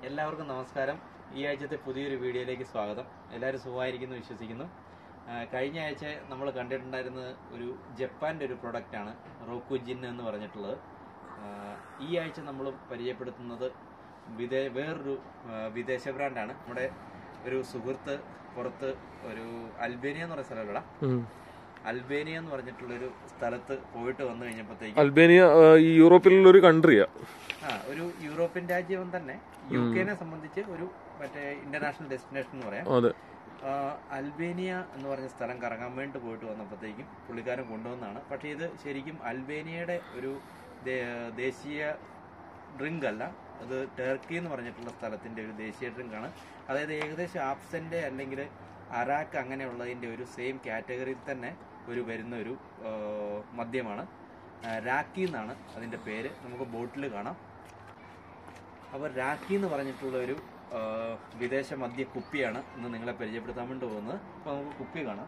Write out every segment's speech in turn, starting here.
എല്ലാവർക്കും നമസ്കാരം ഈ ആഴ്ചത്തെ പുതിയൊരു വീഡിയോയിലേക്ക് സ്വാഗതം എല്ലാവരും സുഖമായിരിക്കുന്നു വിശ്വസിക്കുന്നു ആ, കഴിഞ്ഞ ആഴ്ച നമ്മൾ കണ്ടിട്ടുണ്ടായിരുന്നത് ഒരു ജപ്പാന്റെ ഒരു പ്രൊഡക്റ്റാണ് റോക്കു ജിൻ എന്ന് പറഞ്ഞിട്ടുള്ളത് ആ, ഈ ആഴ്ച നമ്മൾ പരിചയപ്പെടുത്തുന്നത് വിദേ വേറൊരു ആ, വിദേശ ബ്രാൻഡാണ് നമ്മുടെ ഒരു സുഹൃത്ത് പുറത്ത് ഒരു അൽബേനിയ എന്ന് പറയുന്ന സ്ഥലമല്ലടാ അൽബേനിയ എന്ന് പറഞ്ഞിട്ടുള്ളൊരു സ്ഥലത്ത് പോയിട്ട് വന്നു കഴിഞ്ഞപ്പോഴത്തേക്ക് അൽബേനിയ ആ, ഈ യൂറോപ്പിലുള്ള ഒരു കൺട്രിയാ ആ ഒരു യൂറോപ്യൻ രാജ്യം തന്നെ യു കെനെ സംബന്ധിച്ച് ഒരു മറ്റേ ഇന്റർനാഷണൽ ഡെസ്റ്റിനേഷൻ എന്ന് പറയാം അതെ ആ, അൽബേനിയ എന്ന് പറഞ്ഞ സ്ഥലം കറങ്ങാൻ വേണ്ടി പോയിട്ട് വന്നപ്പോഴത്തേക്കും പുള്ളിക്കാരൻ കൊണ്ടുവന്നതാണ് പക്ഷേ ഇത് ശരിക്കും അൽബേനിയയുടെ ഒരു ദേ- ദേശീയ ഡ്രിങ്ക് അല്ല അത് ടർക്കി എന്ന് പറഞ്ഞിട്ടുള്ള സ്ഥലത്തിന്റെ ഒരു ദേശീയ ഡ്രിങ്ക് ആണ് അതായത് ഏകദേശം ആപ്സന്റെ അല്ലെങ്കിൽ അറാക്ക് അങ്ങനെയുള്ളതിന്റെ ഒരു സെയിം കാറ്റഗറിയിൽ തന്നെ ഒരു വരുന്ന ഒരു ആ, മദ്യമാണ് ആ, രാക്കി എന്നാണ് അതിന്റെ പേര് നമുക്ക് ബോട്ടിൽ കാണാം അപ്പോൾ രാക്കി എന്ന് പറഞ്ഞിട്ടുള്ള ഒരു ആ, വിദേശ മദ്യ കുപ്പിയാണ് ഇന്ന് നിങ്ങളെ പരിചയപ്പെടുത്താൻ വേണ്ടി പോകുന്നത് അപ്പോൾ നമുക്ക് കുപ്പി കാണാം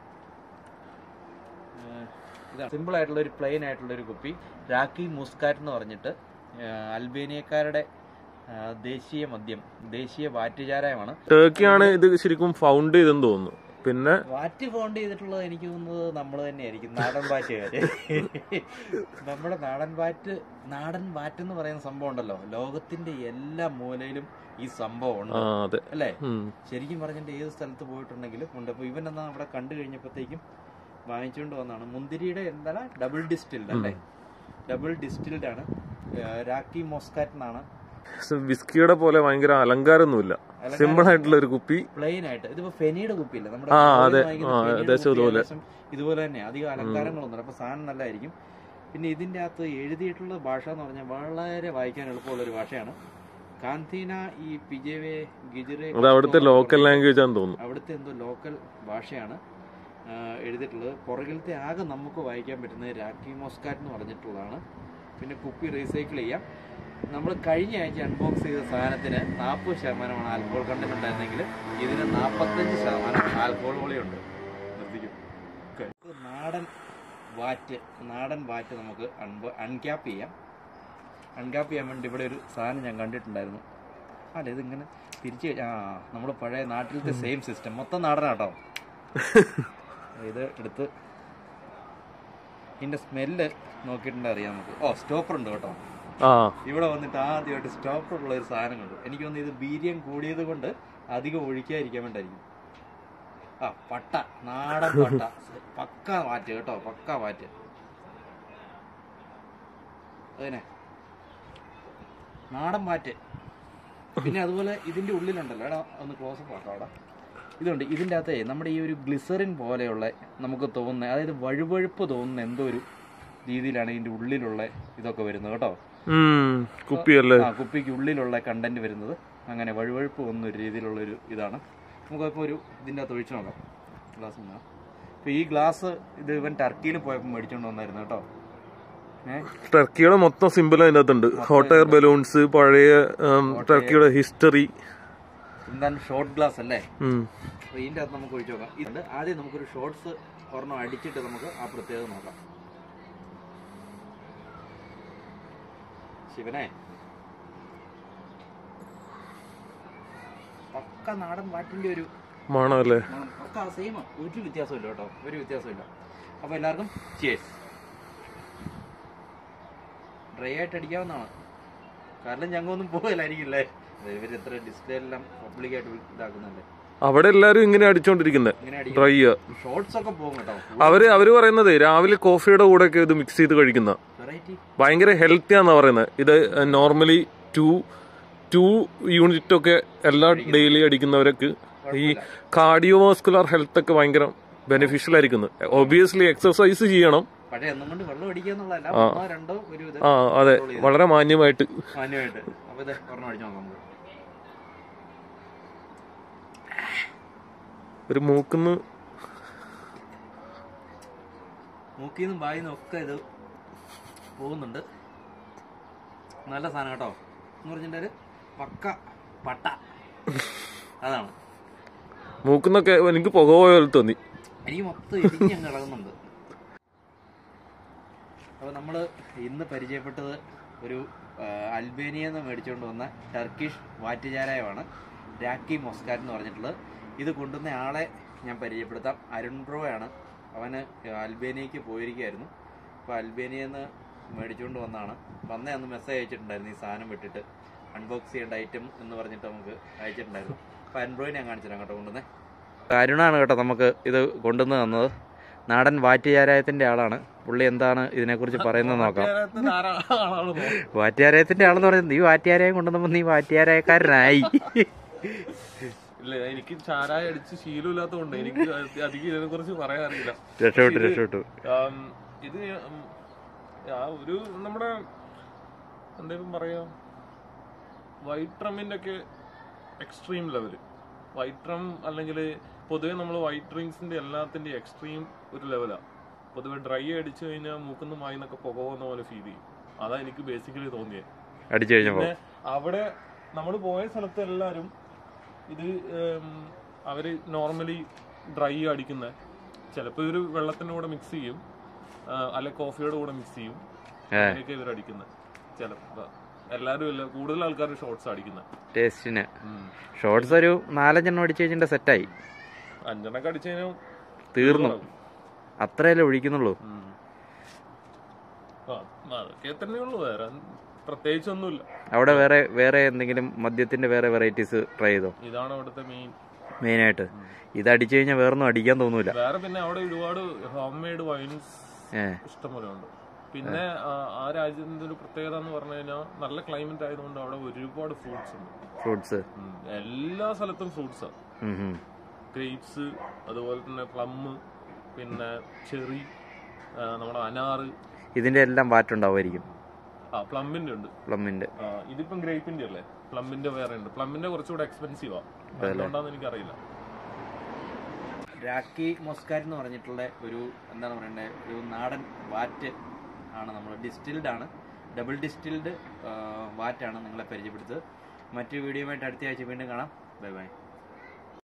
ആ, ഇതാണ് സിമ്പിൾ ആയിട്ടുള്ള ഒരു പ്ലെയിൻ ആയിട്ടുള്ള ഒരു കുപ്പി രാക്കി മുസ്കാറ്റ് എന്ന് പറഞ്ഞിട്ട് ആ, അൽബേനിയക്കാരുടെ ആ, ദേശീയ മദ്യം ദേശീയ വാറ്റുചാരായമാണ് ടർക്കിയാണ് ഇത് ശരിക്കും ഫൗണ്ട് ചെയ്തെന്ന് തോന്നുന്നു പിന്നെ വാറ്റ് ഫോണ്ട് ചെയ്തിട്ടുള്ളത് എനിക്ക് തോന്നുന്നത് നമ്മൾ തന്നെയായിരിക്കും നാടൻ വാറ്റുകാര് നമ്മുടെ നാടൻ വാറ്റ് നാടൻ വാറ്റ് എന്ന് പറയുന്ന സംഭവം ഉണ്ടല്ലോ ലോകത്തിന്റെ എല്ലാ മൂലയിലും ഈ സംഭവം ഉണ്ട് ആ അതെ അല്ലേ ഉം. ശരിക്കും പറഞ്ഞിട്ട് ഏത് സ്ഥലത്ത് പോയിട്ടുണ്ടെങ്കിലും ഉണ്ട് അപ്പൊ ഇവൻ എന്നാ അവിടെ കണ്ടു കഴിഞ്ഞപ്പോഴത്തേക്കും വാങ്ങിച്ചുകൊണ്ട് വന്നാണ് മുന്തിരിയുടെ എന്താണ് ഡബിൾ ഡിസ്റ്റിൽഡ് അല്ലേ ഡബിൾ ഡിസ്റ്റിൽഡ് ആണ് ഏഹ് രാക്കി മോസ്കാറ്റ് എന്നാണ് വിസ്കിയുടെ പോലെ ഭയങ്കര അലങ്കാരമൊന്നുമില്ല സിമ്പിൾ ആയിട്ടുള്ള ഒരു കുപ്പി പ്ലെയിൻ ആയിട്ട് ഇതിപ്പോ ഫെനിയുടെ കുപ്പിയില്ല നമ്മുടെ ആ, ഓയിൽ അതെ. വാങ്ങിക്കുന്ന ആ, ഫെനിയുടെ ഏകദേശം കുപ്പി ഇതുപോലെ. ഏകദേശം ഇതുപോലെ തന്നെ അധികം അലങ്കാരങ്ങളൊന്നും അപ്പൊ സാധനം നല്ലതായിരിക്കും പിന്നെ ഇതിന്റെ അകത്ത് എഴുതിയിട്ടുള്ള ഭാഷ എന്ന് പറഞ്ഞാൽ വളരെ വായിക്കാൻ എളുപ്പമുള്ള ഒരു ഭാഷയാണ് കാന്തീന ഈ പിജെവെ ഗിജിറെ അത് അവിടുത്തെ ലോക്കൽ ലാംഗ്വേജ് ആണെന്ന് തോന്നുന്നു അവിടുത്തെ എന്തോ ലോക്കൽ ഭാഷയാണ് ആ, എഴുതിയിട്ടുള്ളത് പുറകിലത്തെ ആകെ നമുക്ക് വായിക്കാൻ പറ്റുന്നത് രാക്കി മോസ്കാറ്റ് എന്ന് പറഞ്ഞിട്ടുള്ളതാണ് പിന്നെ കുപ്പി റീസൈക്കിൾ ചെയ്യാം നമ്മൾ കഴിഞ്ഞ ആഴ്ച അൺബോക്സ് ചെയ്ത സാധനത്തിന് നാൽപ്പത് ശതമാനമാണ് ആൽക്കഹോൾ കണ്ടന്റ് ഉണ്ടായിരുന്നെങ്കിൽ ഇതിന് നാൽപ്പത്തഞ്ച് ശതമാനം ആൽക്കഹോൾ കൂടിയുണ്ട് നിർത്തിക്കും Okay. നാടൻ വാറ്റ് നാടൻ വാറ്റ് നമുക്ക് അൺബോ അൺക്യാപ്പ് ചെയ്യാം അൺക്യാപ്പ് ചെയ്യാൻ വേണ്ടി ഇവിടെ ഒരു സാധനം ഞാൻ കണ്ടിട്ടുണ്ടായിരുന്നു അല്ല ഇതിങ്ങനെ തിരിച്ച് ആ നമ്മൾ പഴയ നാട്ടിലത്തെ സെയിം സിസ്റ്റം മൊത്തം നാടനാട്ടോ ഇത് എടുത്ത് ഇതിന്റെ സ്മെല്ല് നോക്കിയിട്ടുണ്ടെങ്കിൽ അറിയാം നമുക്ക് ഓ സ്റ്റോപ്പർ ഉണ്ട് കേട്ടോ ആ ഇവിടെ വന്നിട്ട് ആദ്യമായിട്ട് സ്റ്റോപ്പർ ഉള്ള ഒരു സാധനം കണ്ടു എനിക്ക് തോന്നുന്നു ഇത് ബീര്യം കൂടിയത് കൊണ്ട് അധികം ഒഴിക്കാതിരിക്കാൻ വേണ്ടായിരിക്കും ആ പട്ട നാടൻ പട്ട പക്ക വാറ്റ് കേട്ടോ പക്ക വാറ്റ് അതിനെ നാടൻ വാറ്റ് പിന്നെ അതുപോലെ ഇതിന്റെ ഉള്ളിലുണ്ടല്ലോ എടാ ഒന്ന് ക്ലോസ് ആട്ടോ അവിടെ ഇതുണ്ട് ഇതിന്റെ അകത്തെ നമ്മുടെ ഈ ഒരു ഗ്ലിസറിൻ പോലെയുള്ള നമുക്ക് തോന്നുന്ന അതായത് വഴുവഴുപ്പ് തോന്നുന്ന എന്തോ ഒരു രീതിയിലാണ് ഇതിന്റെ ഉള്ളിലുള്ള ഇതൊക്കെ വരുന്നത് കേട്ടോ ഉം, കുപ്പിയല്ലേ ആ കുപ്പിക്ക് ഉള്ളിലുള്ള കണ്ടന്റ് വരുന്നത് അങ്ങനെ വഴുവഴുപ്പ് പോകുന്ന ഒരു രീതിയിലുള്ള ഒരു ഇതാണ് നമുക്കിപ്പോൾ ഒരു ഇതിൻ്റെ അകത്ത് ഒഴിച്ചു നോക്കാം ഗ്ലാസ് ഒന്ന് അപ്പോൾ ഈ ഗ്ലാസ് ഇത് ഇവൻ ടർക്കിയിൽ പോയപ്പോൾ മേടിച്ചുകൊണ്ട് വന്നായിരുന്നു കേട്ടോ ഏഹ് ടർക്കിയുടെ മൊത്തം സിമ്പിൾ അതിൻ്റെ അകത്തുണ്ട് ഹോട്ട് എയർ ബലൂൺസ് പഴയ ഉം, ടർക്കിയുടെ ഹിസ്റ്ററി എന്താണ് ഷോർട്ട് ഗ്ലാസ് അല്ലേ അപ്പോൾ ഇതിൻ്റെ അകത്ത് നമുക്ക് ഒഴിച്ചു നോക്കാം ഇത് ആദ്യം നമുക്കൊരു ഷോർട്സ് ഒരെണ്ണം അടിച്ചിട്ട് നമുക്ക് ആ പ്രത്യേകത നോക്കാം ശിവനെ പക്ക നാടൻ വാറ്റിന്റെ ഒരു മണമല്ലേ മണം. ഒക്കെ സെയിം ഒരു വ്യത്യാസമില്ല കേട്ടോ ഒരു വ്യത്യാസമില്ല അപ്പൊ എല്ലാവർക്കും ചേസ് ഡ്രൈ ആയിട്ട് അടിക്കാവുന്നതാണ് കാരണം ഞങ്ങൊന്നും പോകലായിരിക്കില്ലേ ഇവർ എത്ര ഡിസ്പ്ലേ എല്ലാം പബ്ലിക് ആയിട്ട് ഇതാക്കുന്നുണ്ട് അവിടെ എല്ലാരും ഇങ്ങനെ അടിച്ചോണ്ടിരിക്കുന്നത് ഇങ്ങനെ അടിക്കും ഡ്രൈ ഷോർട്സ് ഒക്കെ പോകും കേട്ടോ അവര് അവര് പറയുന്നത് രാവിലെ കോഫിയുടെ കൂടെ ഒക്കെ ഇത് മിക്സ് ചെയ്ത് കഴിക്കുന്ന വെറൈറ്റി ഭയങ്കര ഹെൽത്തി ആണെന്നാ പറയുന്നത് ഇത് നോർമലി ടു ടു യൂണിറ്റ് ഒക്കെ എല്ലാ ഡെയിലി അടിക്കുന്നവർക്ക് ഈ കാർഡിയോവാസ്കുലർ ഹെൽത്ത് ഒക്കെ ഭയങ്കര ബെനിഫിഷ്യൽ ആയിരിക്കുന്നു ഒബിയസ്ലി എക്സർസൈസ് ചെയ്യണം പക്ഷെ എന്നും കൊണ്ട് വെള്ളം അടിക്കുക എന്നുള്ളതല്ല ആ. ഒന്നോ രണ്ടോ ഒരു ഇത് ആ അതെ വളരെ മാന്യമായിട്ട് മാന്യമായിട്ട് അപ്പൊ ഇത് ഒരെണ്ണം അടിച്ചു നോക്കാം നമുക്ക് ഒരു മൂക്കുന്ന് മൂക്കിന്നും ബായിന്നും ഒക്കെ ഇത് പോകുന്നുണ്ട് നല്ല സാധനം കേട്ടോ എന്ന് പറഞ്ഞിട്ടുണ്ടെങ്കിൽ പക്ക പട്ട അതാണ് മൂക്കുന്നൊക്കെ എനിക്ക് പുക പോയ പോലെ തോന്നി എനിക്ക് മൊത്തം ഇടിഞ്ഞ് അങ്ങ് ഇളകുന്നുണ്ട് അപ്പൊ നമ്മള് ഇന്ന് പരിചയപ്പെട്ടത് ഒരു അൽബേനിയ നിന്ന് മേടിച്ചുകൊണ്ട് വന്ന ടർക്കിഷ് വാറ്റുചാരായമാണ് രാക്കി മൊസ്കാറ്റ് എന്ന് പറഞ്ഞിട്ടുള്ളത് ഇത് കൊണ്ടുവന്ന ആളെ ഞാൻ പരിചയപ്പെടുത്താം അരുൺ ബ്രോയാണ് അവന് അൽബേനിയക്ക് പോയിരിക്കുകയായിരുന്നു അപ്പോൾ അൽബേനിയയിൽ നിന്ന് മേടിച്ചുകൊണ്ട് വന്നതാണ് വന്നേ അന്ന് മെസ്സേജ് അയച്ചിട്ടുണ്ടായിരുന്നു ഈ സാധനം വിട്ടിട്ട് അൺബോക്സ് ചെയ്യേണ്ട ഐറ്റം എന്ന് പറഞ്ഞിട്ട് നമുക്ക് അയച്ചിട്ടുണ്ടായിരുന്നു അപ്പോൾ അൻഡ്രോയിഡ് ഞാൻ കാണിച്ചു തരാം കേട്ടോ കൊണ്ടുവന്നേ അരുണാണ് കേട്ടോ നമുക്ക് ഇത് കൊണ്ടുവന്ന് തന്നത് നാടൻ വാറ്റുചാരായത്തിൻ്റെ ആളാണ് പുള്ളി എന്താണ് ഇതിനെക്കുറിച്ച് പറയുന്നത് നോക്കാം വാറ്റുചാരായത്തിൻ്റെ ആളെന്ന് പറയുന്നത് നീ വാറ്റുചാരായം കൊണ്ടുവന്നപ്പോൾ നീ വാറ്റുചാരായക്കാരനായി ഇല്ല എനിക്ക് ചാരായ അടിച്ച് ശീലമില്ലാത്തതുകൊണ്ട് എനിക്ക് അത് അധികം ഇതിനെ കുറിച്ച് പറയാൻ അറിയില്ല രക്ഷപ്പെട്ടു രക്ഷപ്പെട്ടു ആം, ഇത് ഉം, ആ ഒരു നമ്മുടെ എന്തേലും പറയാ വൈറ്റ് ട്രമ്മിന്റെ ഒക്കെ എക്സ്ട്രീം ലെവല് വൈറ്റ് ട്രം അല്ലെങ്കിൽ പൊതുവെ നമ്മൾ വൈറ്റ് ഡ്രിങ്ക്സിന്റെ എല്ലാത്തിന്റെ എക്സ്ട്രീം ഒരു ലെവലാ പൊതുവെ ഡ്രൈ അടിച്ചു കഴിഞ്ഞാൽ മൂക്കുന്ന മായിന്നൊക്കെ പുക പോകുന്ന പോലെ ഫീൽ ചെയ്യും അതാ എനിക്ക് ബേസിക്കലി തോന്നിയത് അടിച്ചു കഴിഞ്ഞപ്പോൾ പിന്നെ അവിടെ നമ്മൾ പോയ സ്ഥലത്ത് എല്ലാവരും ഇത് ഉം, അവര് നോർമലി ഡ്രൈ അടിക്കുന്ന ചിലപ്പോൾ ഇവര് വെള്ളത്തിന്റെ കൂടെ മിക്സ് ചെയ്യും ആ, അല്ലെ കോഫിയുടെ കൂടെ മിക്സ് ചെയ്യും അങ്ങനെയൊക്കെ ഇവർ അടിക്കുന്നത് ചിലപ്പോ എല്ലാവരും ഇല്ല കൂടുതൽ ആൾക്കാർ ഷോർട്സ് അടിക്കുന്നത് ടേസ്റ്റിന് ഷോർട്സ് ഒരു നാലഞ്ചെണ്ണം അടിച്ചു കഴിഞ്ഞിട്ട് സെറ്റായി അഞ്ചെണ്ണൊക്കെ അടിച്ചു കഴിഞ്ഞാൽ തീർന്നു അത്രയല്ലേ ഒഴിക്കുന്നുള്ളൂ ഉം. ആ, അതൊക്കെ തന്നെ ഉള്ളു വേറെ പ്രത്യേകിച്ചൊന്നുമില്ല അവിടെ വേറെ വേറെ എന്തെങ്കിലും മദ്യത്തിന്റെ വേറെ വെറൈറ്റീസ് ട്രൈ ചെയ്തോ ഇതാണ് അവിടുത്തെ മെയിൻ മെയിനായിട്ട് ഇത് അടിച്ചു കഴിഞ്ഞാൽ വേറൊന്നും അടിക്കാൻ തോന്നൂല വേറെ പിന്നെ അവിടെ ഒരുപാട് ഹോം മെയ്ഡ് വൈൻസ് ഏ ഇഷ്ടംപോലെ ഉണ്ട് പിന്നെ ആ, ആ രാജ്യത്തിന്റെ ഒരു പ്രത്യേകത എന്ന് പറഞ്ഞു കഴിഞ്ഞാൽ നല്ല ക്ലൈമറ്റ് ആയതുകൊണ്ട് അവിടെ ഒരുപാട് ഫ്രൂട്ട്സ് ഉണ്ട് ഫ്രൂട്ട്സ് ഉം. എല്ലാ സ്ഥലത്തും ഫ്രൂട്ട്സ് ഗ്രേപ്സ് അതുപോലെ തന്നെ പ്ലം പിന്നെ ചെറി നമ്മുടെ അനാറ് ഇതിന്റെ എല്ലാം വാറ്റുണ്ടാവുമായിരിക്കും ആ പ്ലമ്മിന്റെ ഉണ്ട് പ്ലമ്മിന്റെ ആ, ഇതിപ്പം ഗ്രേപ്പിന്റെ അല്ലേ പ്ലമ്മിന്റെ വേറെ ഉണ്ട് പ്ലമ്മിന്റെ കുറച്ചുകൂടെ എക്സ്പെൻസീവാ അതുകൊണ്ടാന്ന് എനിക്കറിയില്ല രാക്കി മൊസ്കാറ്റ് എന്ന് പറഞ്ഞിട്ടുള്ള ഒരു എന്താണ് പറയണ്ടേ ഒരു നാടൻ വാറ്റ് ആണ് നമ്മൾ ഡിസ്റ്റിൽഡ് ആണ് ഡബിൾ ഡിസ്റ്റിൽഡ് വാറ്റാണ് നിങ്ങളെ പരിചയപ്പെടുത്തത് മറ്റു വീഡിയോയുമായിട്ട് അടുത്ത ആഴ്ച വീണ്ടും കാണാം ബൈ ബൈ